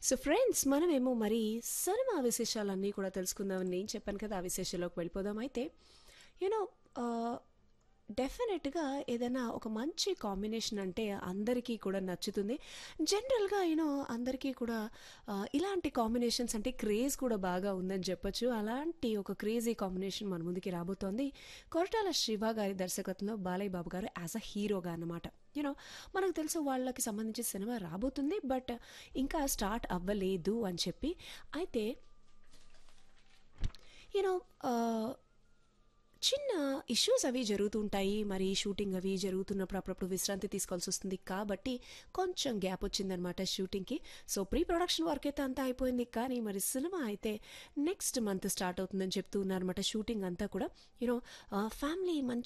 so friends మనమేమో మరి cinema విశేషాలన్నీ కూడా తెలుసుకుందామని నేను చెప్పాను కదా ఆ విశేషాల్లోకి వెళ్ళిపోదాం అయితే యూనో డెఫినెట్గా ఏదైనా ఒక మంచి కాంబినేషన్ అంటే అందరికీ కూడా నచ్చుతుంది జనరల్గా యూనో అందరికీ కూడా ఆ, ఇలాంటి కాంబినేషన్స్ అంటే క్రేజ్ కూడా బాగా ఉందని చెప్పొచ్చు అలాంటి ఒక క్రేజీ కాంబినేషన్ మన ముందుకి రాబోతోంది కొరటాల శివ గారి దర్శకత్వంలో బాలయ్య బాబు గారు యాజ్ అ హీరోగా అన్నమాట యూనో మనకు తెలుసు వాళ్ళకి సంబంధించి సినిమా రాబోతుంది బట్ ఇంకా స్టార్ట్ అవ్వలేదు అని చెప్పి అయితే యూనో చిన్న ఇష్యూస్ అవి జరుగుతుంటాయి మరి షూటింగ్ అవి జరుగుతున్నప్పుడు అప్పుడప్పుడు విశ్రాంతి తీసుకోవాల్సి వస్తుంది కాబట్టి కొంచెం గ్యాప్ వచ్చిందనమాట షూటింగ్కి సో ప్రీ ప్రొడక్షన్ వర్క్ అయితే అంతా అయిపోయింది కానీ మరి సినిమా అయితే నెక్స్ట్ మంత్ స్టార్ట్ అవుతుందని చెప్తూ ఉన్నారన్నమాట షూటింగ్ అంతా కూడా యూనో ఫ్యామిలీ మంచి